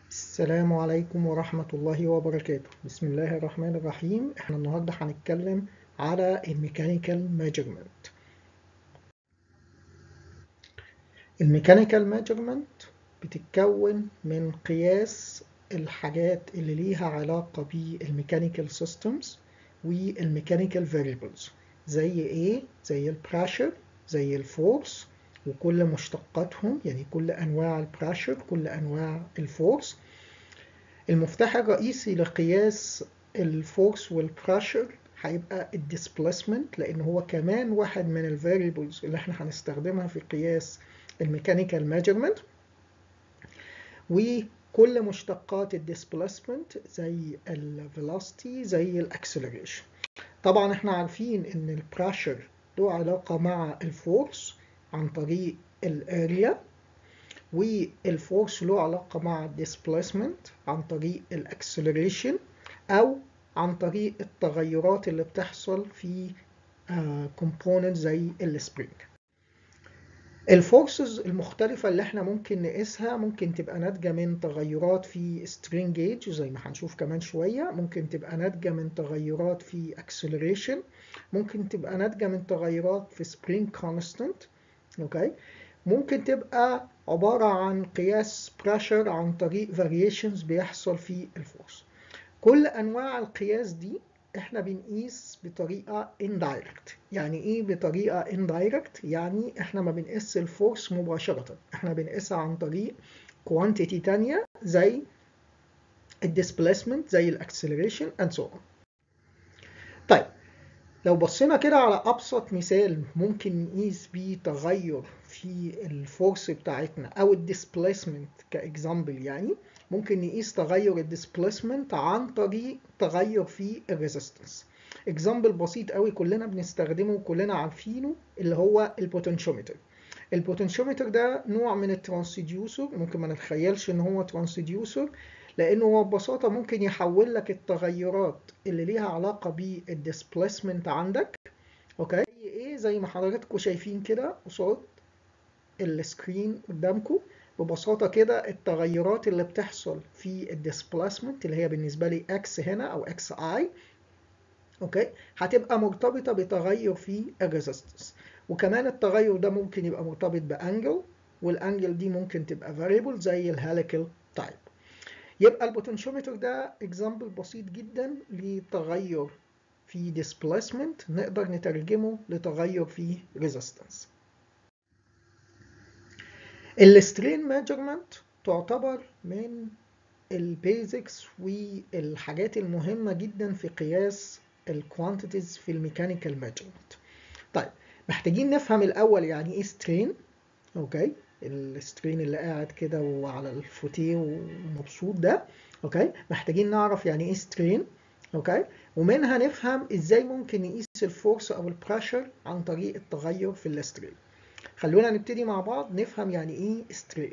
السلام عليكم ورحمة الله وبركاته بسم الله الرحمن الرحيم احنا النهاردة هنتكلم على الميكانيكال ميجرمنت الميكانيكال ميجرمنت بتتكون من قياس الحاجات اللي ليها علاقة بالميكانيكال سيستمز والميكانيكال فاريبلز زي ايه زي البريشر زي الفورس وكل مشتقاتهم يعني كل انواع البريشر كل انواع الفورس المفتاح الرئيسي لقياس الفورس والبريشر هيبقى الديسبليسمنت لان هو كمان واحد من الفاريبلز اللي احنا هنستخدمها في قياس الميكانيكال ميجرمنت وكل مشتقات الديسبليسمنت زي الفيلوسيتي زي الاكسلريشن طبعا احنا عارفين ان البريشر له علاقه مع الفورس عن طريق الاريا والفورس له علاقة مع الديسبليسمنت عن طريق الاكسلريشن أو عن طريق التغيرات اللي بتحصل في كومبوننت زي السبرينج الفورسز المختلفة اللي احنا ممكن نقيسها ممكن تبقى ناتجة من تغيرات في سترينج جيج زي ما هنشوف كمان شوية ممكن تبقى ناتجة من تغيرات في acceleration ممكن تبقى ناتجة من تغيرات في spring constant اوكي ممكن تبقى عبارة عن قياس pressure عن طريق variations بيحصل في الفورس كل أنواع القياس دي احنا بنقيس بطريقة indirect يعني ايه بطريقة indirect يعني احنا ما بنقيس الفورس مباشرة احنا بنقيسها عن طريق quantity تانية زي الديسبليسمنت زي الاكسلريشن and so on طيب لو بصينا كده على أبسط مثال ممكن نقيس بيه تغير في الفورس بتاعتنا أو الديسبليسمنت كإكزامبل يعني ممكن نقيس تغير الديسبليسمنت عن طريق تغير في الريزيستنس اكزامبل بسيط قوي كلنا بنستخدمه وكلنا عارفينه اللي هو البوتنشيومتر البوتنشيومتر ده نوع من الترانسديوسر ممكن ما نتخيلش ان هو ترانسديوسر لانه هو ببساطه ممكن يحول لك التغيرات اللي ليها علاقه بالديسبليسمنت عندك اوكي ايه زي ما حضراتكم شايفين كده قصاد السكرين قدامكم ببساطه كده التغيرات اللي بتحصل في الديسبليسمنت اللي هي بالنسبه لي اكس هنا او اكس اي اوكي هتبقى مرتبطه بتغير في الريزيستنس وكمان التغير ده ممكن يبقى مرتبط بانجل والانجل دي ممكن تبقى فاريبل زي الهاليكال تايب يبقى البوتنشيومتر ده اكزامبل بسيط جدا لتغير في displacement نقدر نترجمه لتغير في resistance السترين ميجرمنت تعتبر من البيزكس والحاجات المهمة جدا في قياس الكوانتيتيز في الميكانيكال ميجرمنت طيب محتاجين نفهم الأول يعني ايه سترين اوكي السترين اللي قاعد كده وعلى الفوتيه ومبسوط ده اوكي محتاجين نعرف يعني ايه سترين اوكي ومنها نفهم ازاي ممكن نقيس الفورس او البريشر عن طريق التغير في السترين خلونا نبتدي مع بعض نفهم يعني ايه سترين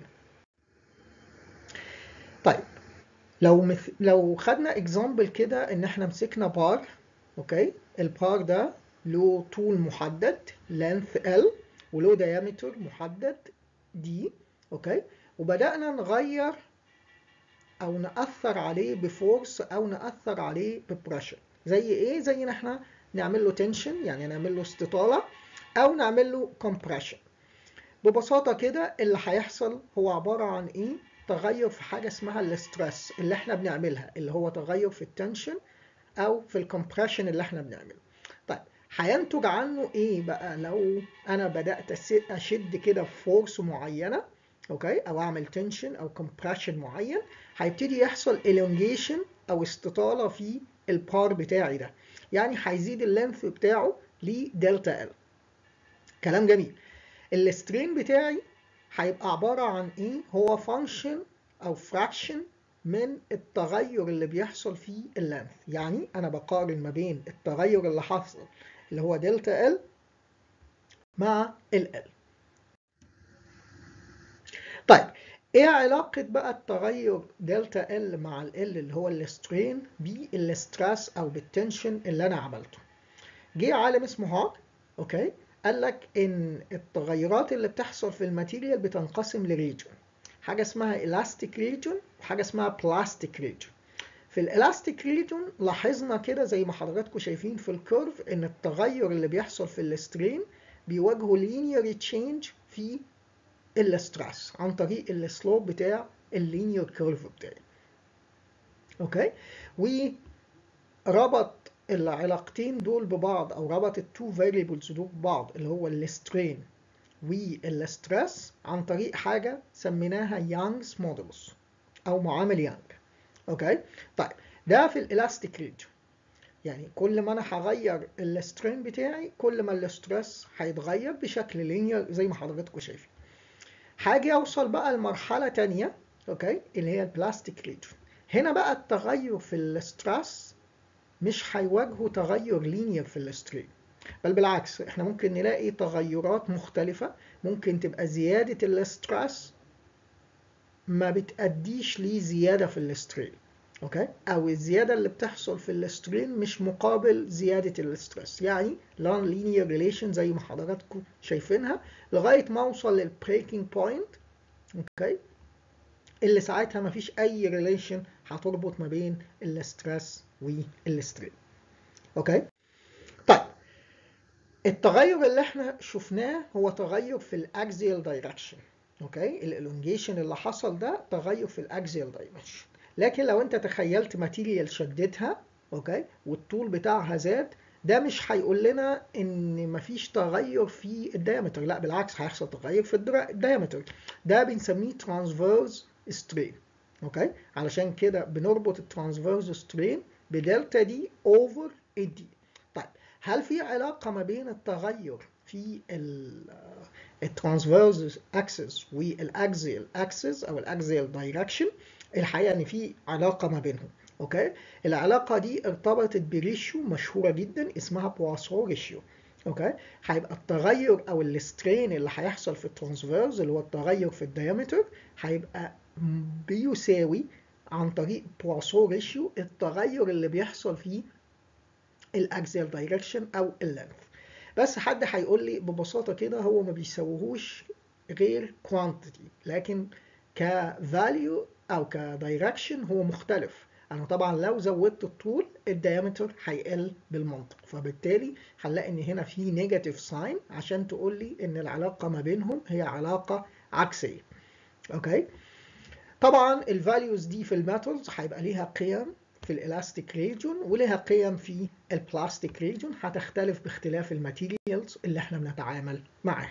طيب لو مث... لو خدنا اكزامبل كده ان احنا مسكنا بار اوكي البار ده له طول محدد length L وله diameter محدد دي اوكي وبدأنا نغير او نأثر عليه بفورس او نأثر عليه ببريشر زي ايه زي ان احنا نعمل له تنشن يعني نعمل له استطالة او نعمل له كومبريشن ببساطة كده اللي هيحصل هو عبارة عن ايه تغير في حاجة اسمها الاسترس اللي احنا بنعملها اللي هو تغير في التنشن او في الكومبريشن اللي احنا بنعمله طيب هينتج عنه ايه بقى لو انا بدات اشد كده في فورس معينه اوكي او اعمل تنشن او كومبريشن معين هيبتدي يحصل elongation او استطاله في البار بتاعي ده يعني هيزيد اللينث بتاعه لدلتا ال كلام جميل السترين بتاعي هيبقى عباره عن ايه هو فانكشن او فراكشن من التغير اللي بيحصل في اللينث يعني انا بقارن ما بين التغير اللي حصل اللي هو دلتا ال مع ال ال طيب ايه علاقة بقى التغير دلتا ال مع ال ال اللي هو السترين بالستريس او بالتنشن اللي انا عملته جه عالم اسمه هاك اوكي قال لك ان التغيرات اللي بتحصل في الماتيريال بتنقسم لريجن حاجه اسمها elastic region وحاجه اسمها plastic region في الالاستيك ريجون لاحظنا كده زي ما حضراتكم شايفين في الكيرف ان التغير اللي بيحصل في السترين بيواجهه linear change في الاسترس عن طريق السلوب بتاع اللينير كيرف بتاعي اوكي وربط العلاقتين دول ببعض او ربط التو فاريبلز دول ببعض اللي هو السترين والستريس عن طريق حاجه سميناها يانجز مودولس او معامل يانج اوكي طيب ده في الالاستيك ريجن يعني كل ما انا هغير السترين بتاعي كل ما الاسترس هيتغير بشكل لينير زي ما حضراتكم شايفين هاجي اوصل بقى لمرحله تانية اوكي اللي هي البلاستيك ريجن هنا بقى التغير في الاسترس مش هيواجهه تغير لينير في السترين بل بالعكس احنا ممكن نلاقي تغيرات مختلفة ممكن تبقى زيادة الاسترس ما بتأديش لزيادة في السترين اوكي او الزيادة اللي بتحصل في السترين مش مقابل زيادة الاسترس يعني لان لينير ريليشن زي ما حضراتكم شايفينها لغاية ما اوصل للبريكنج بوينت اوكي اللي ساعتها ما فيش اي ريليشن هتربط ما بين الاسترس والسترين اوكي طيب التغير اللي احنا شفناه هو تغير في الاكزيال دايركشن اوكي الالونجيشن اللي حصل ده تغير في الاكزيال دايركشن لكن لو انت تخيلت ماتيريال شدتها اوكي والطول بتاعها زاد ده مش هيقول لنا ان مفيش تغير في الدايمتر لا بالعكس هيحصل تغير في الدايمتر ده بنسميه ترانسفيرس سترين اوكي علشان كده بنربط الترانسفيرس سترين بدلتا دي اوفر الدي طيب هل في علاقه ما بين التغير في الترانسفيرس اكسس والاكزيال اكسس او الاكزيال دايركشن الحقيقه ان في علاقه ما بينهم اوكي العلاقه دي ارتبطت بريشيو مشهوره جدا اسمها بواسو ريشيو اوكي هيبقى التغير او السترين اللي هيحصل في الترانسفيرس اللي هو التغير في الديامتر هيبقى بيساوي عن طريق بواسو ريشيو التغير اللي بيحصل في الاكزيال دايركشن او اللينث بس حد هيقول لي ببساطه كده هو ما بيساويهوش غير كوانتيتي لكن كفاليو او كدايركشن هو مختلف انا طبعا لو زودت الطول الديامتر هيقل بالمنطق فبالتالي هنلاقي ان هنا في نيجاتيف ساين عشان تقول لي ان العلاقه ما بينهم هي علاقه عكسيه اوكي طبعا الفاليوز دي في الميتالز هيبقى ليها قيم في الالاستيك ريجون ولها قيم في البلاستيك ريجون هتختلف باختلاف الماتيريالز اللي احنا بنتعامل معاها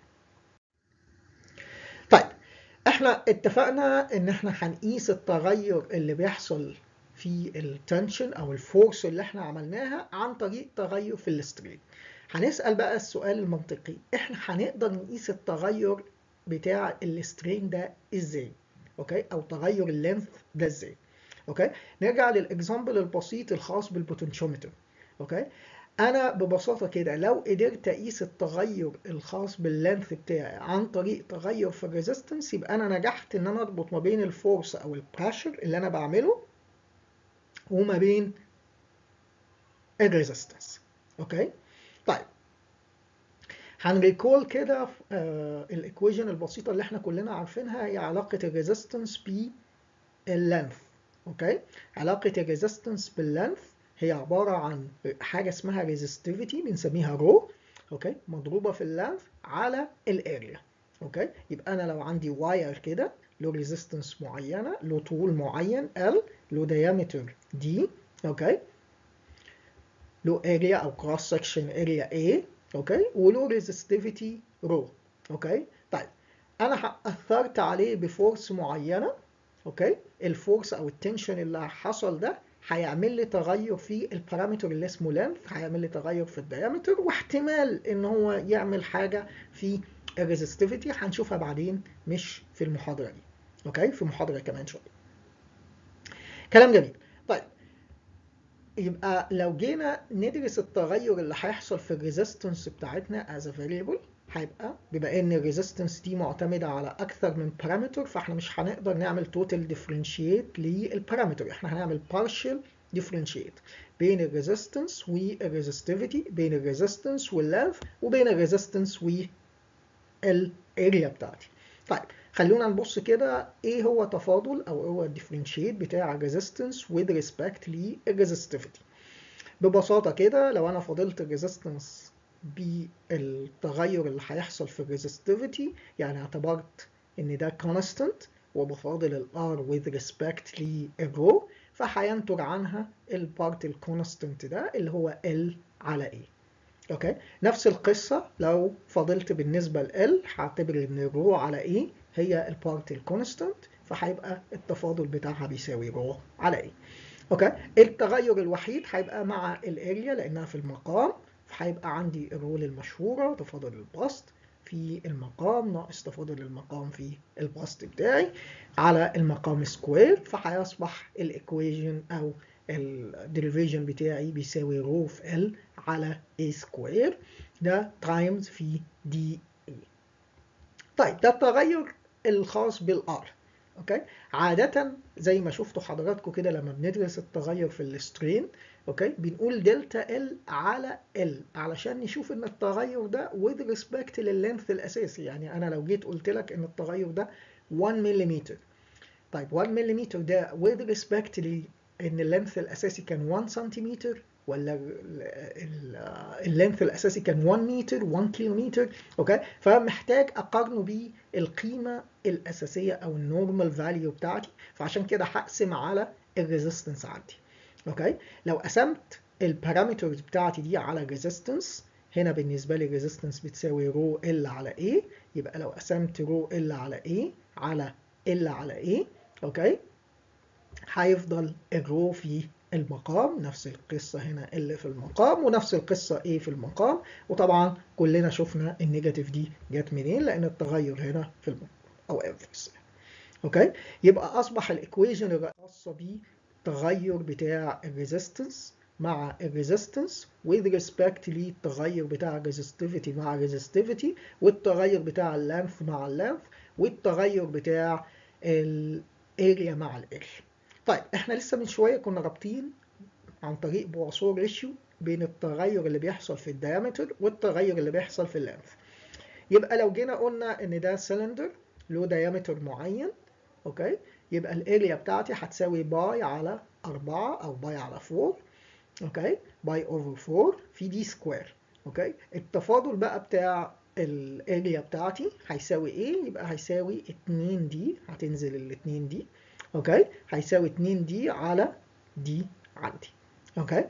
طيب احنا اتفقنا ان احنا هنقيس التغير اللي بيحصل في التنشن او الفورس اللي احنا عملناها عن طريق تغير في السترين هنسأل بقى السؤال المنطقي احنا هنقدر نقيس التغير بتاع السترين ده ازاي اوكي او تغير اللينث ده ازاي اوكي نرجع للاكزامبل البسيط الخاص بالبوتنشيومتر اوكي انا ببساطه كده لو قدرت اقيس التغير الخاص باللينث بتاعي عن طريق تغير في الريزيستنس يبقى انا نجحت ان انا اربط ما بين الفورس او البريشر اللي انا بعمله وما بين الريزيستنس اوكي طيب هنريكول كده آه الايكويشن البسيطه اللي احنا كلنا عارفينها هي علاقه الريزيستنس باللينث اوكي علاقه الريزيستنس باللينث هي عباره عن حاجه اسمها ريزيستيفيتي بنسميها رو اوكي مضروبه في اللينث على الاريا اوكي يبقى انا لو عندي واير كده له ريزيستنس معينه له طول معين ال له diameter d اوكي له اريا او كروس سكشن اريا A اوكي وله ريزيستيفيتي رو اوكي طيب انا اثرت عليه بفورس معينه اوكي الفورس او التنشن اللي حصل ده هيعمل لي تغير في البارامتر اللي اسمه لينث هيعمل لي تغير في الديامتر واحتمال ان هو يعمل حاجه في الريزستيفيتي هنشوفها بعدين مش في المحاضره دي اوكي في محاضره كمان شويه كلام جميل طيب يبقى لو جينا ندرس التغير اللي هيحصل في الريزيستنس بتاعتنا as a variable هيبقى بما ان الريزيستنس دي معتمده على اكثر من بارامتر فاحنا مش هنقدر نعمل توتال ديفرنشيت للبارامتر احنا هنعمل partial ديفرنشيت بين الريزيستنس والريزستيفيتي بين الريزيستنس واللينث وبين الريزيستنس والاريا بتاعتي طيب خلونا نبص كده ايه هو تفاضل او هو الديفرنشيت بتاع الريزيستنس with respect للريزستيفيتي ببساطه كده لو انا فاضلت الريزيستنس بالتغير اللي هيحصل في الريزستيفيتي يعني اعتبرت ان ده كونستانت وبفاضل الار with respect للرو فهينتج عنها البارت الكونستانت ده اللي هو ال على ايه اوكي نفس القصه لو فضلت بالنسبه ل L هعتبر ان الرو على ايه هي البارت الكونستانت فهيبقى التفاضل بتاعها بيساوي رو على ايه اوكي التغير الوحيد هيبقى مع الاريا لانها في المقام فهيبقى عندي الرول المشهوره تفاضل البسط في المقام ناقص تفاضل المقام في البسط بتاعي على المقام سكوير فهيصبح الايكويجن او الديريفيشن بتاعي بيساوي رو في ال على a سكوير ده تايمز في دي اي طيب ده التغير الخاص بالار اوكي عادة زي ما شفتوا حضراتكم كده لما بندرس التغير في السترين اوكي بنقول دلتا ال على ال علشان نشوف ان التغير ده with respect لللينث الاساسي يعني انا لو جيت قلت لك ان التغير ده 1 ملم طيب 1 ملم ده with respect ل ان اللينث الاساسي كان 1 سنتيمتر ولا اللينث الاساسي كان 1 متر 1 كيلومتر اوكي فمحتاج اقارنه بالقيمه الاساسيه او النورمال فاليو بتاعتي فعشان كده هقسم على الريزيستنس عندي اوكي لو قسمت البارامترز بتاعتي دي على الريزيستنس هنا بالنسبه لي الريزيستنس بتساوي رو ال على ايه يبقى لو قسمت رو ال على ايه على ال على ايه اوكي هيفضل الرو في المقام نفس القصة هنا اللي في المقام ونفس القصة ايه في المقام وطبعا كلنا شفنا النيجاتيف دي جت منين لان التغير هنا في المقام او انفرس اوكي يبقى اصبح الايكويجن الخاصة بالتغير بتاع الريزيستنس مع الريزيستنس with respect للتغير بتاع الريزستيفيتي مع الريزستيفيتي والتغير بتاع اللانث مع اللانث والتغير بتاع الاريا مع الاريا طيب احنا لسه من شويه كنا رابطين عن طريق بواسور ريشيو بين التغير اللي بيحصل في الديامتر والتغير اللي بيحصل في اللينث يبقى لو جينا قلنا ان ده سلندر له ديامتر معين اوكي يبقى الاريا بتاعتي هتساوي باي على 4 او باي على 4 اوكي باي اوفر 4 في دي سكوير اوكي التفاضل بقى بتاع الاريا بتاعتي هيساوي ايه يبقى هيساوي 2 دي هتنزل ال 2 دي اوكي هيساوي 2 دي على دي عندي اوكي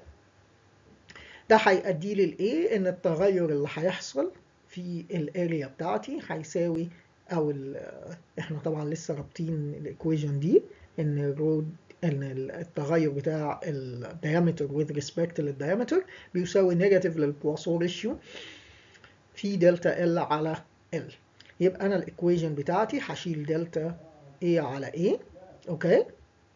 ده هيؤدي لي لايه ان التغير اللي هيحصل في الاريا بتاعتي هيساوي او احنا طبعا لسه رابطين الايكويشن دي ان الرود ان التغير بتاع الديامتر with respect للديامتر بيساوي نيجاتيف للبواسو ريشيو في دلتا ال على ال يبقى انا الايكويشن بتاعتي هشيل دلتا A على A اوكي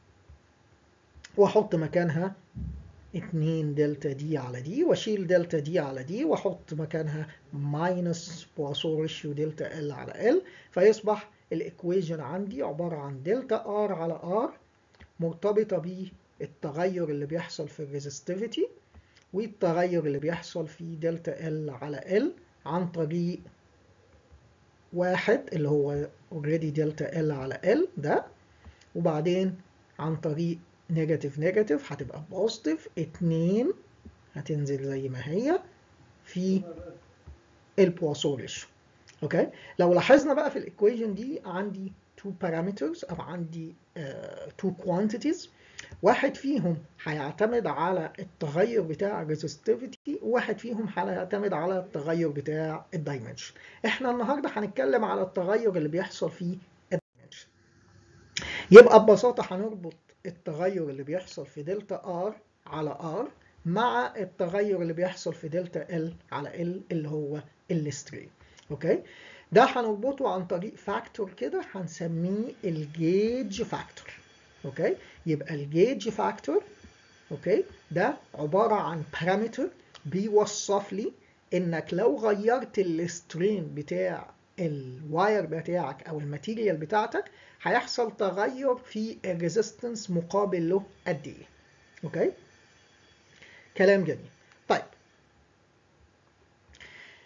واحط مكانها 2 دلتا دي على دي واشيل دلتا دي على دي واحط مكانها ماينس بواسو ريشيو دلتا ال على ال فيصبح الايكويشن عندي عباره عن دلتا ار على ار مرتبطه بالتغير اللي بيحصل في الريزستيفيتي والتغير اللي بيحصل في دلتا ال على ال عن طريق واحد اللي هو اوريدي دلتا ال على ال ده وبعدين عن طريق نيجاتيف نيجاتيف هتبقى بوزيتيف 2 هتنزل زي ما هي في البواسو ريشيو اوكي لو لاحظنا بقى في الايكويشن دي عندي two parameters او عندي uh, two quantities واحد فيهم هيعتمد على التغير بتاع الريزستيفيتي وواحد فيهم هيعتمد على التغير بتاع الدايمنشن احنا النهارده هنتكلم على التغير اللي بيحصل في الدايمنشن يبقى ببساطه هنربط التغير اللي بيحصل في دلتا ار على ار مع التغير اللي بيحصل في دلتا ال على ال اللي هو السترين اوكي ده هنربطه عن طريق فاكتور كده هنسميه الجيج فاكتور اوكي يبقى الجيج فاكتور اوكي ده عباره عن بارامتر بيوصف لي انك لو غيرت السترين بتاع الواير بتاعك او الماتيريال بتاعتك هيحصل تغير في الريزيستنس مقابل له قد ايه اوكي كلام جميل طيب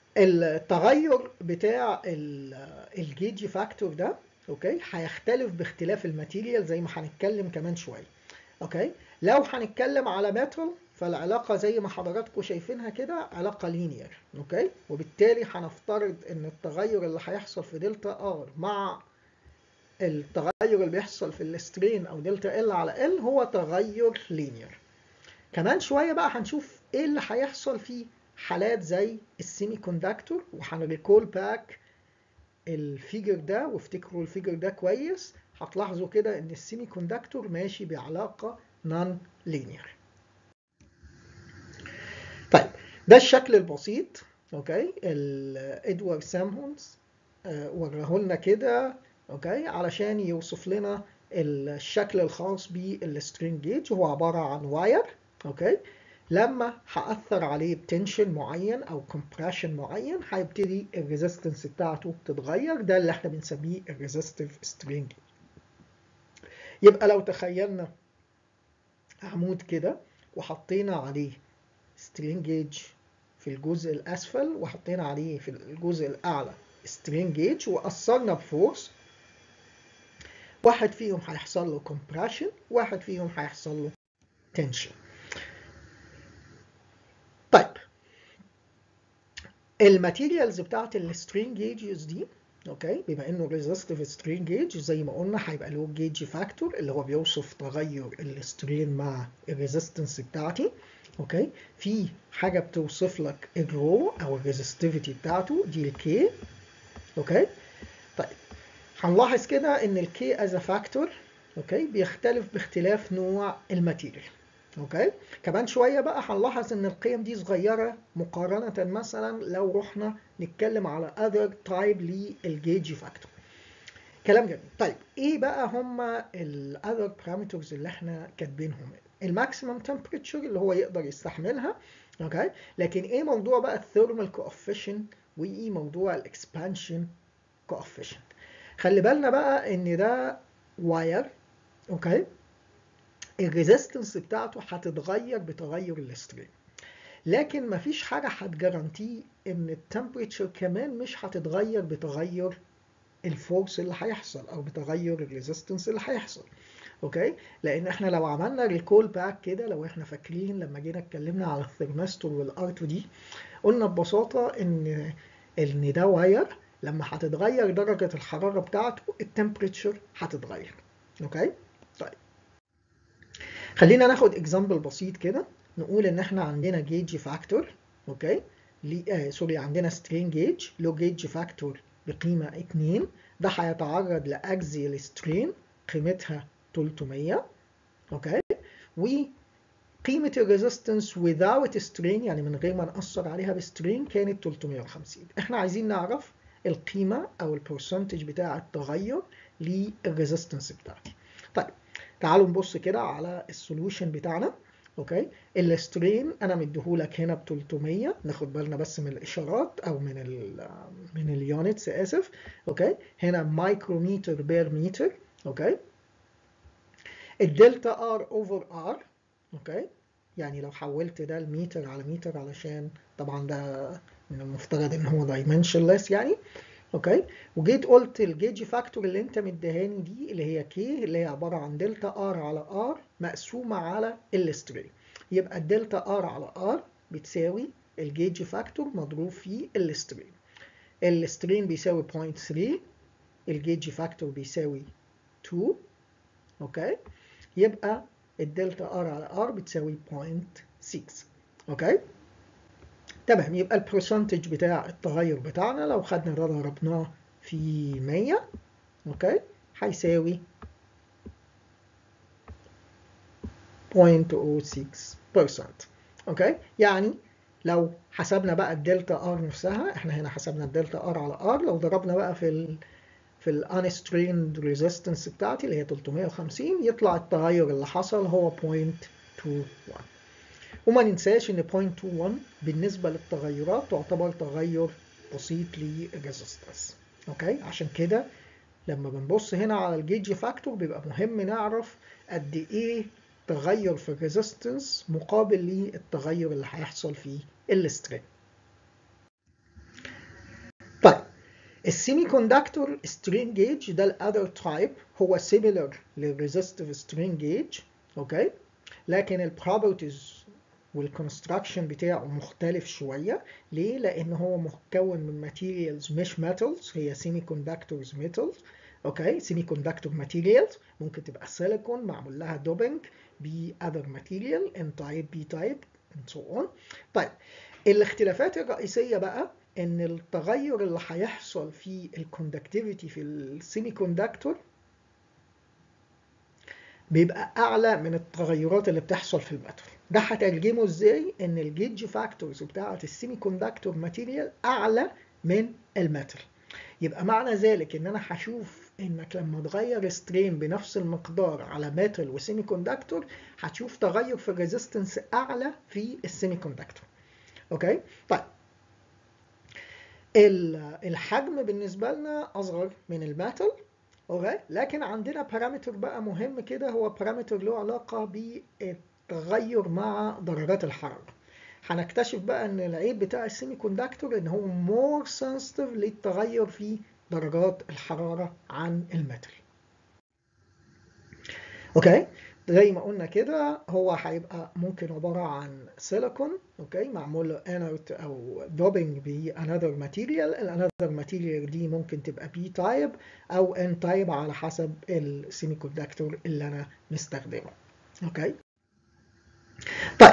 التغير بتاع الجيجي فاكتور ده اوكي هيختلف باختلاف الماتيريال زي ما هنتكلم كمان شويه اوكي لو هنتكلم على ميتال فالعلاقة زي ما حضراتكم شايفينها كده علاقة لينير اوكي وبالتالي هنفترض ان التغير اللي هيحصل في دلتا ار مع التغير اللي بيحصل في السترين او دلتا ال على ال هو تغير لينير كمان شوية بقى هنشوف ايه اللي هيحصل في حالات زي السيمي كوندكتور وهنريكول باك الفيجر ده وافتكروا الفيجر ده كويس هتلاحظوا كده ان السيمي كوندكتور ماشي بعلاقة نون لينير طيب ده الشكل البسيط اوكي ادوارد سامهونز وراه لنا كده اوكي علشان يوصف لنا الشكل الخاص بالسترينج جيج هو عباره عن واير اوكي لما هاثر عليه بتنشن معين او كومبريشن معين هيبتدي الريزيستنس بتاعته تتغير ده اللي احنا بنسميه الريزيستيف سترينج يبقى لو تخيلنا عمود كده وحطينا عليه سترينج جيج في الجزء الاسفل وحطينا عليه في الجزء الاعلى سترينج جيج واثرنا بفورس واحد فيهم هيحصل له كومبريشن واحد فيهم هيحصل له تنشن طيب الماتيريالز بتاعت السترينج جيجز دي اوكي بما انه ريزيستيف سترين جيج زي ما قلنا هيبقى له جيج فاكتور اللي هو بيوصف تغير السترين مع الريزيستنس بتاعتي اوكي في حاجه بتوصف لك الرو او الريزستيفيتي بتاعته دي الكي اوكي طيب هنلاحظ كده ان الكي از فاكتور اوكي بيختلف باختلاف نوع الماتيريال اوكي كمان شويه بقى هنلاحظ ان القيم دي صغيره مقارنه مثلا لو رحنا نتكلم على other type للجيج فاكتور كلام جميل طيب ايه بقى هما الاذر بارامترز اللي احنا كاتبينهم الماكسيمم تمبريتشر اللي هو يقدر يستحملها اوكي لكن ايه موضوع بقى الثيرمال كوفيشنت وايه موضوع الاكسبانشن كوفيشنت خلي بالنا بقى ان ده واير اوكي الريزيستنس بتاعته هتتغير بتغير الستريم لكن مفيش حاجة هتجارانتي ان التمبريتشر كمان مش هتتغير بتغير الفورس اللي هيحصل او بتغير الريزيستنس اللي هيحصل اوكي لان احنا لو عملنا ريكول باك كده لو احنا فاكرين لما جينا اتكلمنا على الثرمستور والار 2 دي قلنا ببساطه ان ان ده واير لما هتتغير درجه الحراره بتاعته التمبريتشر هتتغير اوكي طيب خلينا ناخد اكزامبل بسيط كده نقول ان احنا عندنا جيج فاكتور اوكي لي آه سوري عندنا سترين جيج له جيج فاكتور بقيمه 2 ده هيتعرض لاكزيال سترين قيمتها 300 اوكي وقيمه الريزيستنس without strain يعني من غير ما ناثر عليها بسترين كانت 350 احنا عايزين نعرف القيمه او البرسنتج بتاع التغير للريزيستنس بتاعتي طيب تعالوا نبص كده على السولوشن بتاعنا اوكي السترين انا مديهولك هنا ب 300 ناخد بالنا بس من الاشارات او من ال من اليونتس اسف اوكي هنا مايكرومتر بير متر اوكي الدلتا ار اوفر ار اوكي يعني لو حولت ده لمتر على متر علشان طبعا ده من المفترض ان هو دايمنشنلس يعني اوكي وجيت قلت الجيج فاكتور اللي انت مديهاني دي اللي هي كي اللي هي عباره عن دلتا ار على ار مقسومه على السترين يبقى الدلتا ار على ار بتساوي الجيج فاكتور مضروب في السترين السترين بيساوي 0.3 الجيج فاكتور بيساوي 2 اوكي يبقى الدلتا ار على ار بتساوي 0.6 اوكي تمام يبقى البرسنتج بتاع التغير بتاعنا لو خدنا ده ضربناه في 100 اوكي هيساوي 0.06% اوكي يعني لو حسبنا بقى الدلتا ار نفسها احنا هنا حسبنا الدلتا ار على ار لو ضربنا بقى في ال في الانستريند ريزيستنس بتاعتي اللي هي 350 يطلع التغير اللي حصل هو 0.21 وما ننساش ان 0.21 بالنسبه للتغيرات تعتبر تغير بسيط للريزيستنس اوكي عشان كده لما بنبص هنا على الجيج فاكتور بيبقى مهم نعرف قد ايه تغير في الريزيستنس مقابل للتغير اللي هيحصل في السترين السيمي كوندكتور سترين جيج ده الاذر تايب هو سيميلر للريزستيف سترين جيج اوكي لكن البروبرتيز والكونستراكشن بتاعه مختلف شويه ليه لان هو مكون من ماتيريالز مش ميتالز هي سيمي كوندكتورز ميتالز اوكي سيمي كوندكتور ماتيريالز ممكن تبقى سيليكون معمول لها دوبنج ب other material n type b type and so on طيب الاختلافات الرئيسيه بقى ان التغير اللي هيحصل في الكوندكتيفيتي في السيمي كوندكتور بيبقى اعلى من التغيرات اللي بتحصل في الميتال ده هترجمه ازاي ان الجيج فاكتورز بتاعه السيمي كوندكتور ماتيريال اعلى من الميتال يبقى معنى ذلك ان انا هشوف انك لما تغير سترين بنفس المقدار على ميتال وسيمي كوندكتور هتشوف تغير في الريزيستنس اعلى في السيمي كوندكتور اوكي طيب الحجم بالنسبه لنا اصغر من الميتال اوكي لكن عندنا بارامتر بقى مهم كده هو بارامتر له علاقه بالتغير مع درجات الحراره هنكتشف بقى ان العيب بتاع السيمي كوندكتور ان هو مور سنسيتيف للتغير في درجات الحراره عن الميتال اوكي زي ما قلنا كده هو هيبقى ممكن عباره عن سيليكون اوكي معمول له انرت او دوبنج بانذر ماتيريال الانذر ماتيريال دي ممكن تبقى بي تايب او ان تايب على حسب السيمي كوندكتور اللي انا مستخدمه اوكي طيب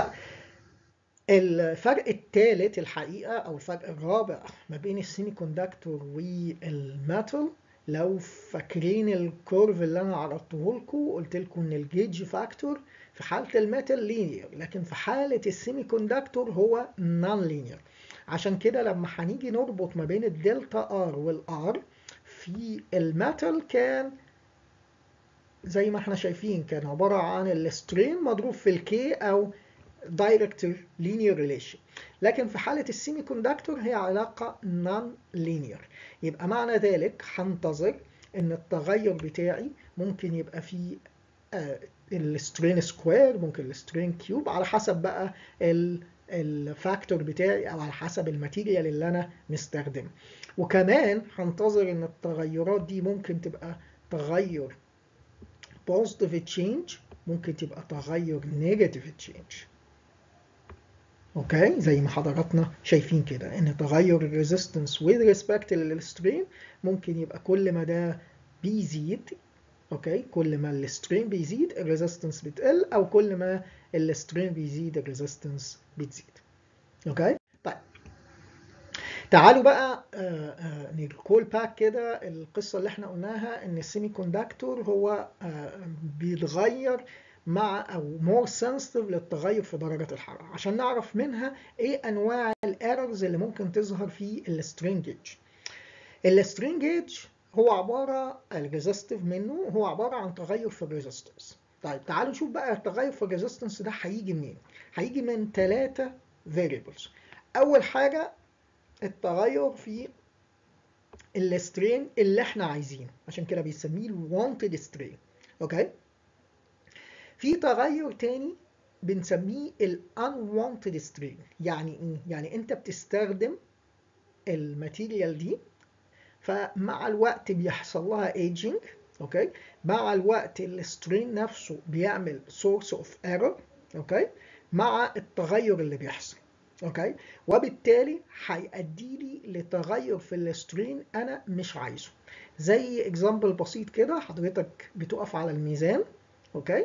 الفرق الثالث الحقيقه او الفرق الرابع ما بين السيمي كوندكتور والميتال لو فاكرين الكورف اللي انا عرضته لكم قلت لكم ان الجيج فاكتور في حاله الميتال لينير لكن في حاله السيمي كوندكتور هو نون لينير عشان كده لما هنيجي نربط ما بين الدلتا ار والار في الميتال كان زي ما احنا شايفين كان عباره عن السترين مضروب في الكي او دايركت لينير ريليشن لكن في حالة السيمي كوندكتور هي علاقة نون لينير يبقى معنى ذلك هنتظر ان التغير بتاعي ممكن يبقى فيه السترين سكوير ممكن السترين كيوب على حسب بقى الفاكتور بتاعي او على حسب الماتيريال اللي انا مستخدمه وكمان هنتظر ان التغيرات دي ممكن تبقى تغير positive change ممكن تبقى تغير negative change اوكي زي ما حضراتنا شايفين كده ان تغير الريزيستنس with respect للسترين ممكن يبقى كل ما ده بيزيد اوكي كل ما السترين بيزيد الريزيستنس بتقل او كل ما السترين بيزيد الريزيستنس بتزيد اوكي طيب تعالوا بقى نقول باك كده القصه اللي احنا قلناها ان السيمي كوندكتور هو بيتغير مع او مور سنسيتيف للتغير في درجه الحراره عشان نعرف منها ايه انواع الايرورز اللي ممكن تظهر في السترين جيج السترين جيج هو عباره الريزستيف منه هو عباره عن تغير في الريزستنس طيب تعالوا نشوف بقى التغير في الريزستنس ده هيجي منين هيجي من ثلاثه فاريبلز اول حاجه التغير في السترين اللي احنا عايزينه عشان كده بيسميه الوانتد سترين اوكي في تغير تاني بنسميه ال unwanted strain يعني ايه؟ يعني انت بتستخدم الماتيريال دي فمع الوقت بيحصل لها aging اوكي مع الوقت السترين نفسه بيعمل source of error اوكي مع التغير اللي بيحصل اوكي وبالتالي هيؤدي لي لتغير في السترين انا مش عايزه زي اكزامبل بسيط كده حضرتك بتقف على الميزان اوكي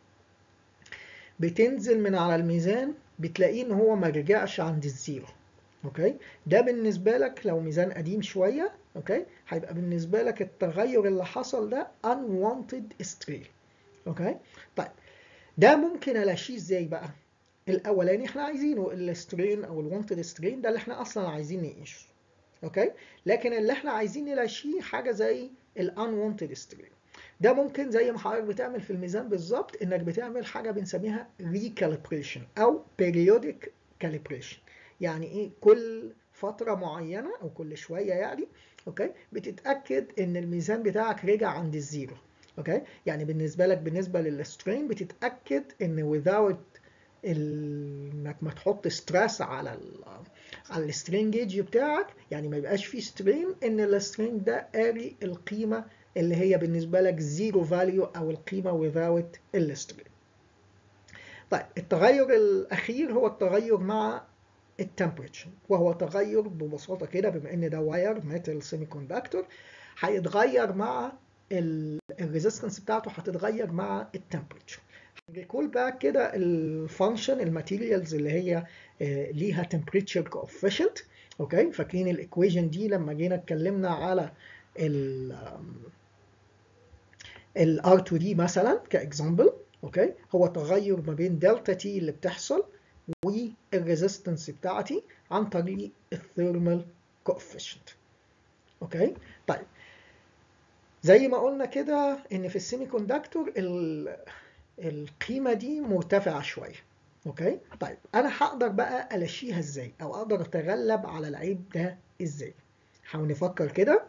بتنزل من على الميزان بتلاقيه ان هو ما رجعش عند الزيرو اوكي ده بالنسبه لك لو ميزان قديم شويه اوكي هيبقى بالنسبه لك التغير اللي حصل ده unwanted strain اوكي طيب ده ممكن الاشيه ازاي بقى الاولاني احنا عايزينه السترين او الوانتد سترين ده اللي احنا اصلا عايزين نقيسه اوكي لكن اللي احنا عايزين نلاشيه حاجه زي الانوانتد سترين ده ممكن زي ما حضرتك بتعمل في الميزان بالظبط انك بتعمل حاجه بنسميها ريكاليبريشن او periodic calibration يعني ايه كل فتره معينه او كل شويه يعني اوكي بتتاكد ان الميزان بتاعك رجع عند الزيرو اوكي يعني بالنسبه لك بالنسبه للسترين بتتاكد ان without انك ما تحط ستريس على ال على السترينج جيج بتاعك يعني ما يبقاش فيه سترين ان السترينج ده قاري القيمه اللي هي بالنسبه لك زيرو فاليو او القيمه without السترين طيب التغير الاخير هو التغير مع التمبريتشر وهو تغير ببساطه كده بما ان ده واير ميتال سيمي كوندكتور هيتغير مع الريزيستنس بتاعته هتتغير مع التمبريتشر ريكول باك كده الفانكشن الماتيريالز اللي هي ليها temperature coefficient اوكي فاكرين الايكويشن دي لما جينا اتكلمنا على ال ال R2D مثلا كاكزامبل اوكي هو تغير ما بين دلتا تي اللي بتحصل والريزيستنس بتاعتي عن طريق الثيرمال كوفيشنت اوكي طيب زي ما قلنا كده ان في السيمي كوندكتور القيمه دي مرتفعه شويه اوكي طيب انا هقدر بقى الاشيها ازاي او اقدر اتغلب على العيب ده ازاي حاول نفكر كده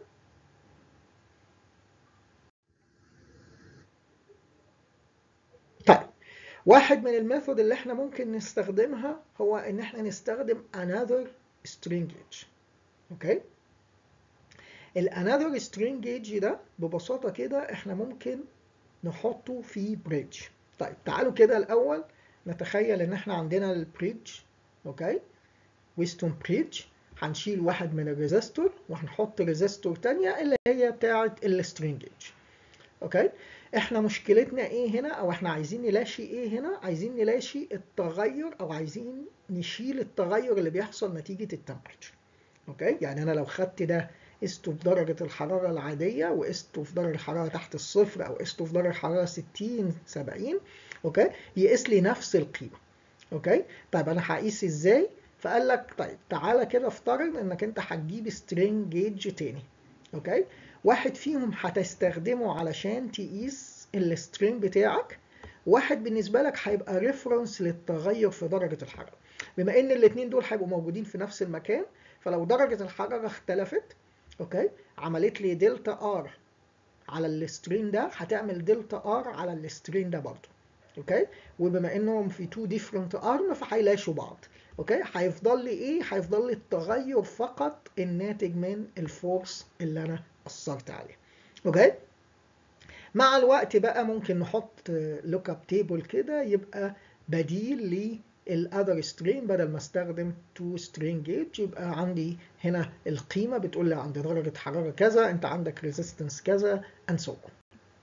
طيب واحد من الميثود اللي احنا ممكن نستخدمها هو ان احنا نستخدم another string gauge اوكي الانذر string gauge ده ببساطه كده احنا ممكن نحطه في بريدج طيب تعالوا كده الاول نتخيل ان احنا عندنا البريدج اوكي ويستون بريدج هنشيل واحد من الريزستور وهنحط ريزستور تانية اللي هي بتاعه السترينج جيج اوكي احنا مشكلتنا ايه هنا او احنا عايزين نلاشي ايه هنا عايزين نلاشي التغير او عايزين نشيل التغير اللي بيحصل نتيجة التمبريتشر اوكي يعني انا لو خدت ده قسته في درجة الحرارة العادية وقسته في درجة الحرارة تحت الصفر أو قسته في درجة الحرارة 60 70 أوكي يقيس لي نفس القيمة أوكي طيب أنا هقيس إزاي؟ فقال لك طيب تعالى كده افترض إنك أنت هتجيب سترينج جيج تاني أوكي واحد فيهم هتستخدمه علشان تقيس السترينج بتاعك واحد بالنسبة لك هيبقى ريفرنس للتغير في درجة الحرارة بما إن الاتنين دول هيبقوا موجودين في نفس المكان فلو درجة الحرارة اختلفت اوكي عملت لي دلتا ار على السترين ده هتعمل دلتا ار على السترين ده برضه اوكي وبما انهم في تو ديفرنت ارم فهيلاشوا بعض اوكي هيفضل لي ايه هيفضل لي التغير فقط الناتج من الفورس اللي انا اثرت عليه اوكي مع الوقت بقى ممكن نحط لوك اب تيبل كده يبقى بديل الاذر سترين بدل ما استخدم تو سترين جيج يبقى عندي هنا القيمه بتقول لي عند درجه حراره كذا انت عندك ريزيستنس كذا and so on.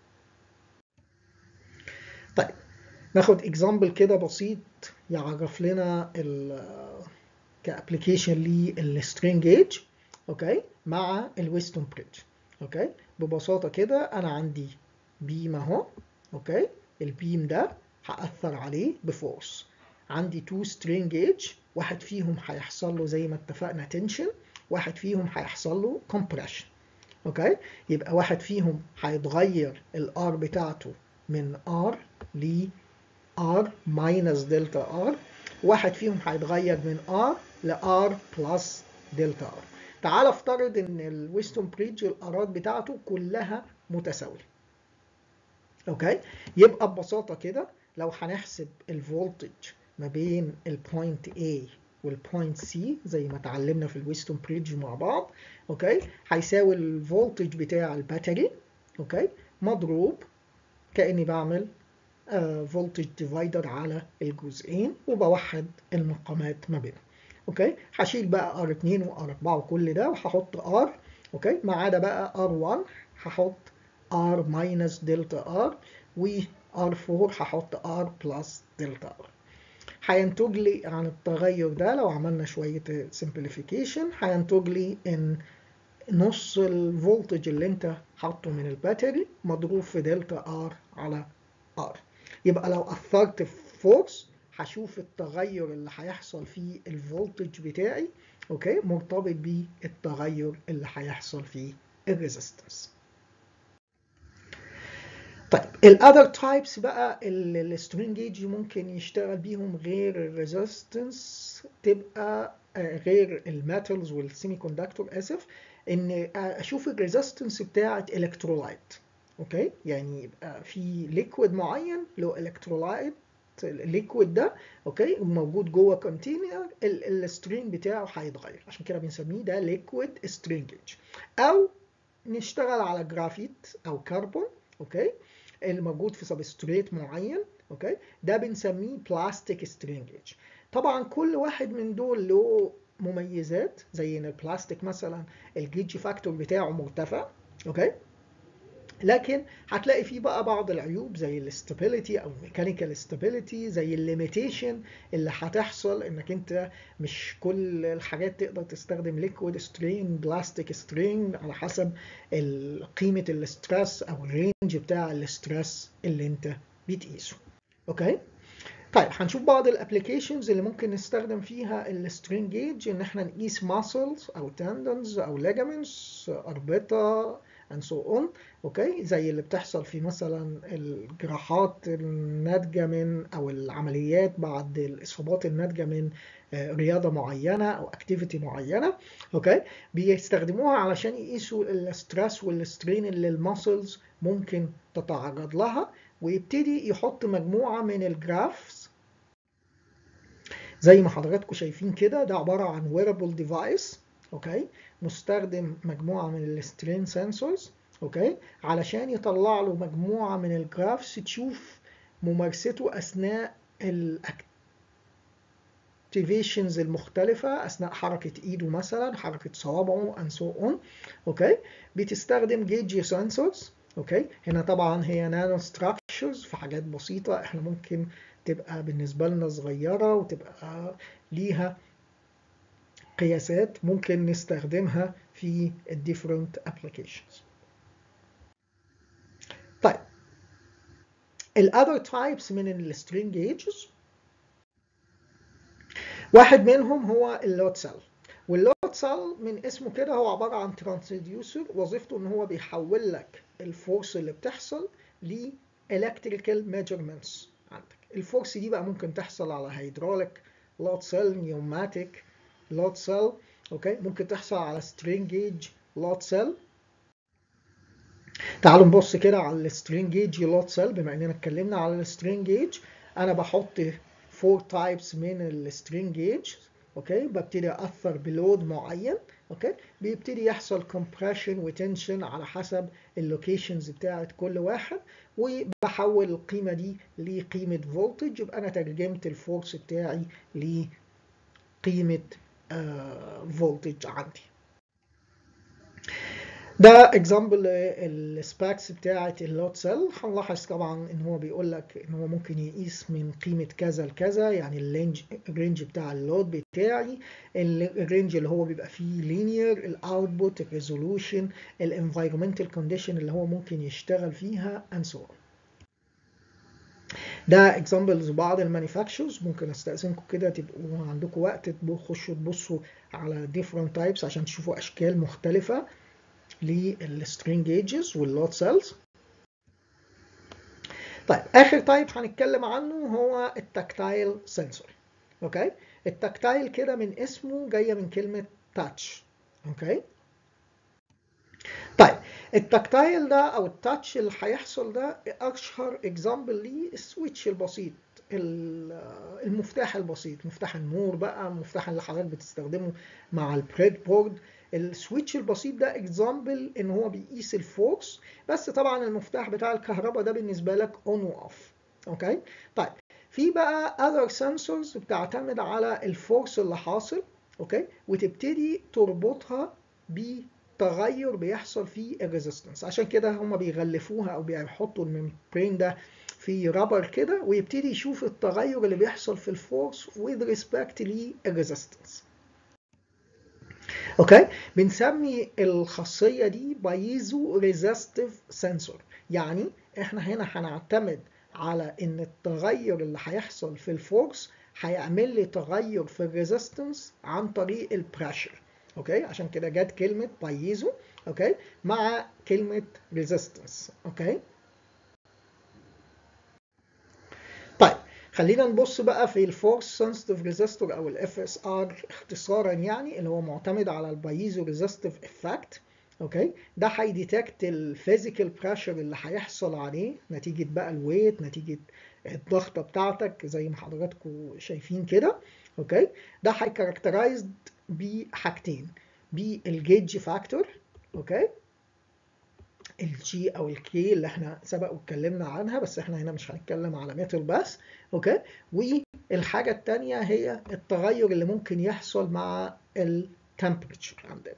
طيب ناخد اكزامبل كده بسيط يعرف لنا ال كابلكيشن للسترين جيج اوكي مع الويستون بريدج اوكي ببساطه كده انا عندي بيم اهو اوكي البيم ده هاثر عليه بفورس عندي تو سترين جيج واحد فيهم هيحصل له زي ما اتفقنا تنشن واحد فيهم هيحصل له كومبريشن اوكي يبقى واحد فيهم هيتغير الار بتاعته من ار ل ار ماينس دلتا ار واحد فيهم هيتغير من ار ل ار بلس دلتا ار تعال افترض ان الويستون بريدج الارات بتاعته كلها متساويه اوكي يبقى ببساطه كده لو هنحسب الفولتج ما بين البوينت A والبوينت C زي ما اتعلمنا في الويستون بريدج مع بعض اوكي هيساوي الفولتج بتاع الباتري اوكي مضروب كاني بعمل فولتج uh, ديفايدر على الجزئين وبوحد المقامات ما بينهم اوكي هشيل بقى R2 وR4 وكل ده وهحط R اوكي ما عدا بقى R1 هحط R ماينس دلتا R و R4 هحط R بلس دلتا R هينتج لي عن التغير ده لو عملنا شوية simplification هينتج لي ان نص الفولتج اللي انت حاطه من الباتري مضروب في دلتا ار على ار يبقى لو اثرت في فورس هشوف التغير اللي هيحصل في الفولتج بتاعي اوكي مرتبط بالتغير اللي هيحصل في الريزيستنس طيب الاذر تايبس بقى السترينج جيج ممكن يشتغل بيهم غير الريزيستنس تبقى غير الميتالز والسيمي كوندكتور اسف ان اشوف الريزيستنس بتاعه الكترولايت اوكي يعني يبقى في ليكويد معين له الكترولايت الليكويد ده اوكي موجود جوه كونتينر السترين بتاعه هيتغير عشان كده بنسميه ده ليكويد سترين جيج او نشتغل على جرافيت او كربون اوكي اللي موجود في سبستريت معين اوكي ده بنسميه بلاستيك سترين جيج طبعا كل واحد من دول له مميزات زي ان البلاستيك مثلا الجيج فاكتور بتاعه مرتفع اوكي لكن هتلاقي فيه بقى بعض العيوب زي الاستابيليتي او الميكانيكال استابيليتي زي الليميتيشن اللي هتحصل انك انت مش كل الحاجات تقدر تستخدم ليكويد سترين بلاستيك سترين على حسب قيمه الاسترس او الرينج بتاع الاسترس اللي انت بتقيسه اوكي طيب هنشوف بعض الابلكيشنز اللي ممكن نستخدم فيها السترين جيج ان احنا نقيس ماسلز او تندنز او ليجامنتس اربطه and so on اوكي زي اللي بتحصل في مثلا الجراحات الناتجه من او العمليات بعد الاصابات الناتجه من رياضه معينه او اكتيفيتي معينه اوكي بيستخدموها علشان يقيسوا الستريس والسترين اللي الماسلز ممكن تتعرض لها ويبتدي يحط مجموعه من الجرافز زي ما حضراتكم شايفين كده ده عباره عن ويربل ديفايس اوكي مستخدم مجموعه من السترين سنسورز اوكي علشان يطلع له مجموعه من الجرافس تشوف ممارسته اثناء الاكتيفيشنز المختلفه اثناء حركه ايده مثلا حركه صوابعه and so on اوكي بتستخدم جيج سنسورز اوكي هنا طبعا هي نانو ستراكشرز في حاجات بسيطه احنا ممكن تبقى بالنسبه لنا صغيره وتبقى ليها قياسات ممكن نستخدمها في different applications. طيب ال other types من ال string gauges واحد منهم هو اللود سيل واللود سيل من اسمه كده هو عبارة عن ترانسديوسر وظيفته ان هو بيحول لك الفورس اللي بتحصل ل electrical measurements عندك الفورس دي بقى ممكن تحصل على هيدروليك لود سيل نيوماتيك لود سيل اوكي ممكن تحصل على سترينج جيج لود سيل تعالوا نبص كده على السترينج جيج لود سيل بما اننا اتكلمنا على السترينج جيج انا بحط فور تايبس من السترينج جيج اوكي ببتدي اثر بلود معين اوكي بيبتدي يحصل كومبريشن وتنشن على حسب اللوكيشنز بتاعت كل واحد وبحول القيمه دي لقيمه فولتج يبقى انا ترجمت الفورس بتاعي لقيمه فولتج عندي ده اكزامبل السباكس بتاعه اللود سيل هنلاحظ طبعا ان هو بيقول لك ان هو ممكن يقيس من قيمه كذا لكذا يعني الرينج الرينج بتاع اللود بتاعي الرينج اللي هو بيبقى فيه لينير الاوتبوت الريزولوشن الانفايرمنتال كونديشن اللي هو ممكن يشتغل فيها and so on ده اكزامبلز بعض المانيفاكتشرز ممكن استاذنكم كده تبقوا عندكم وقت تخشوا تبصوا على different types عشان تشوفوا اشكال مختلفه للسترينج جيجز واللود سيلز طيب اخر تايب هنتكلم عنه هو التكتايل سنسور اوكي التكتايل كده من اسمه جايه من كلمه تاتش اوكي طيب التكتايل ده او التاتش اللي هيحصل ده اشهر اكزامبل ليه السويتش البسيط المفتاح البسيط مفتاح النور بقى المفتاح اللي حضرتك بتستخدمه مع البريد بورد السويتش البسيط ده اكزامبل ان هو بيقيس الفورس بس طبعا المفتاح بتاع الكهرباء ده بالنسبه لك اون واوف اوكي طيب في بقى other sensors بتعتمد على الفورس اللي حاصل اوكي وتبتدي تربطها بتغير بيحصل في الريزيستنس عشان كده هم بيغلفوها او بيحطوا الممبرين ده في رابر كده ويبتدي يشوف التغير اللي بيحصل في الفورس with respect للريزيستنس اوكي بنسمي الخاصيه دي بايزو ريزيستيف سنسور يعني احنا هنا هنعتمد على ان التغير اللي هيحصل في الفورس هيعمل لي تغير في الريزيستنس عن طريق البريشر اوكي عشان كده جت كلمه بايزو اوكي مع كلمه ريزيستنس اوكي طيب خلينا نبص بقى في الفورس سنسيتيف ريزيستور او الاف اس ار اختصارا يعني اللي هو معتمد على البايزو ريزيستيف افكت اوكي ده هيديتكت الفيزيكال بريشر اللي هيحصل عليه نتيجه بقى الويت نتيجه الضغطه بتاعتك زي ما حضراتكم شايفين كده اوكي ده هيكاركترايزد بحاجتين بالجيج فاكتور اوكي الجي او الكي اللي احنا سبق واتكلمنا عنها بس احنا هنا مش هنتكلم على متر بس اوكي والحاجه الثانيه هي التغير اللي ممكن يحصل مع التمبريتشر عندنا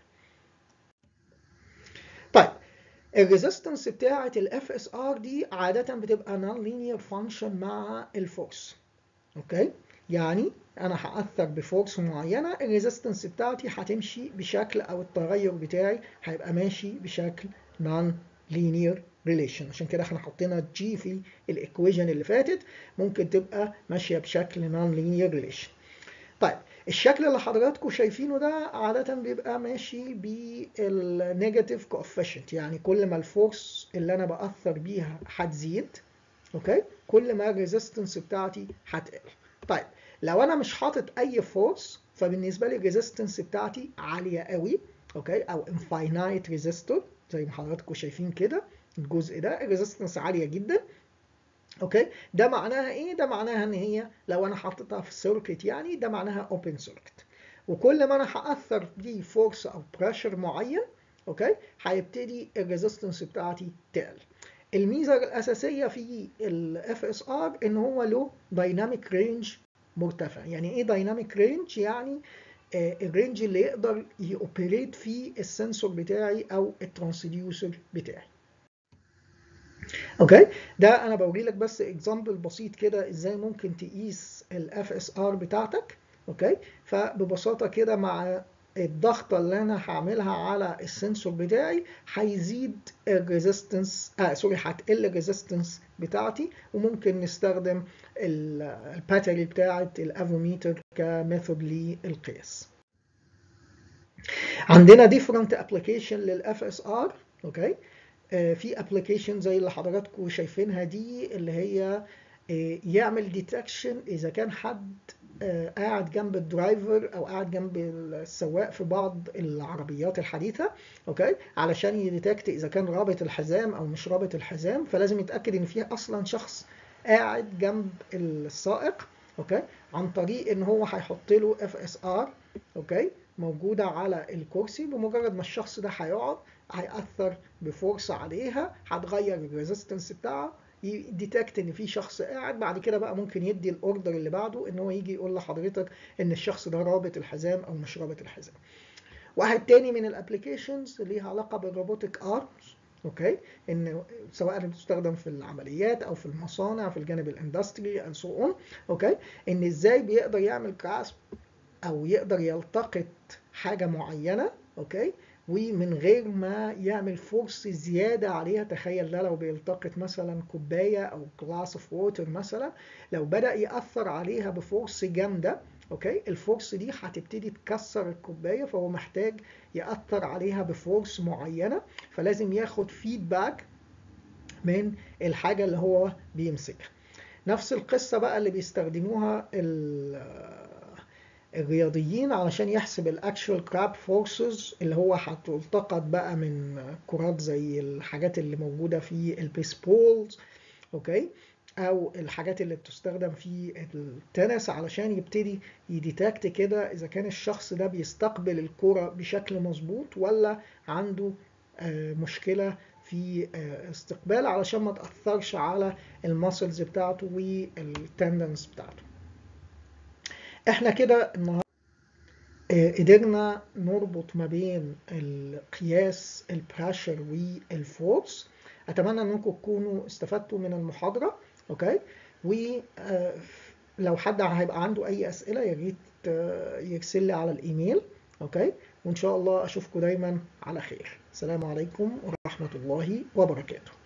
طيب الريزيستنس بتاعه الاف اس ار دي عاده بتبقى نون لينير فانكشن مع الفورس اوكي يعني انا هاثر بفورس معينه الريزيستنس بتاعتي هتمشي بشكل او التغير بتاعي هيبقى ماشي بشكل نون لينير ريليشن عشان كده احنا حطينا جي في الايكويشن اللي فاتت ممكن تبقى ماشيه بشكل نون لينير ريليشن طيب الشكل اللي حضراتكم شايفينه ده عادة بيبقى ماشي بالنيجاتيف كوفيشنت يعني كل ما الفورس اللي انا بأثر بيها هتزيد اوكي كل ما الريزيستنس بتاعتي هتقل طيب لو انا مش حاطط اي فورس فبالنسبه لي الريزيستنس بتاعتي عاليه قوي اوكي او انفاينايت ريزيستور زي ما حضراتكم شايفين كده الجزء ده الريزيستنس عاليه جدا اوكي ده معناها ايه ده معناها ان هي لو انا حطيتها في السيركت يعني ده معناها اوبن سيركت وكل ما انا هاثر دي فورس او بريشر معين اوكي هيبتدي الريزيستنس بتاعتي تقل الميزه الاساسيه في الاف اس ار ان هو له دايناميك رينج مرتفع يعني ايه دايناميك رينج يعني آه الرينج اللي يقدر يوبريت فيه السنسور بتاعي او الترانسديوسر بتاعي اوكي ده انا بوري لك بس اكزامبل بسيط كده ازاي ممكن تقيس الاف اس ار بتاعتك اوكي فببساطه كده مع الضغطه اللي انا هعملها على السنسور بتاعي هيزيد الريزيستنس آه سوري هتقل الريزيستنس بتاعتي وممكن نستخدم الباتري بتاعه الافوميتر كميثود للقياس عندنا ديفرنت ابلكيشن للاف اس ار اوكي في ابلكيشن زي اللي حضراتكم شايفينها دي اللي هي يعمل ديتكشن اذا كان حد قاعد جنب الدرايفر او قاعد جنب السواق في بعض العربيات الحديثه اوكي علشان يديتكت اذا كان رابط الحزام او مش رابط الحزام فلازم يتاكد ان في اصلا شخص قاعد جنب السائق اوكي عن طريق ان هو هيحط له اف اس ار اوكي موجوده على الكرسي بمجرد ما الشخص ده هيقعد هيأثر بفورس عليها هتغير الريزيستنس بتاعها يديتكت ان في شخص قاعد بعد كده بقى ممكن يدي الاوردر اللي بعده ان هو يجي يقول لحضرتك ان الشخص ده رابط الحزام او مش رابط الحزام واحد تاني من الابلكيشنز ليها علاقه بالروبوتك ارمز اوكي ان سواء بتستخدم في العمليات او في المصانع في الجانب الاندستري اند سو اون اوكي ان ازاي بيقدر يعمل كراسب او يقدر يلتقط حاجه معينه اوكي ومن غير ما يعمل فورس زيادة عليها تخيل ده لو بيلتقط مثلا كوباية أو جلاس اوف ووتر مثلا لو بدأ يأثر عليها بفورس جامدة اوكي الفورس دي هتبتدي تكسر الكوباية فهو محتاج يأثر عليها بفورس معينة فلازم ياخد فيدباك من الحاجة اللي هو بيمسكها نفس القصة بقى اللي بيستخدموها الرياضيين علشان يحسب الاكشوال كراب فورسز اللي هو هتلتقط بقى من كرات زي الحاجات اللي موجوده في البيسبولز اوكي او الحاجات اللي بتستخدم في التنس علشان يبتدي يديتكت كده اذا كان الشخص ده بيستقبل الكرة بشكل مظبوط ولا عنده مشكله في استقبال علشان ما تاثرش على الماسلز بتاعته والتندنس بتاعته احنا كده النهارده قدرنا نربط ما بين القياس البريشر والفورس اتمنى انكم تكونوا استفدتوا من المحاضره اوكي ولو حد هيبقى عنده اي اسئله يا ريت يرسل لي على الايميل اوكي وان شاء الله اشوفكم دايما على خير السلام عليكم ورحمه الله وبركاته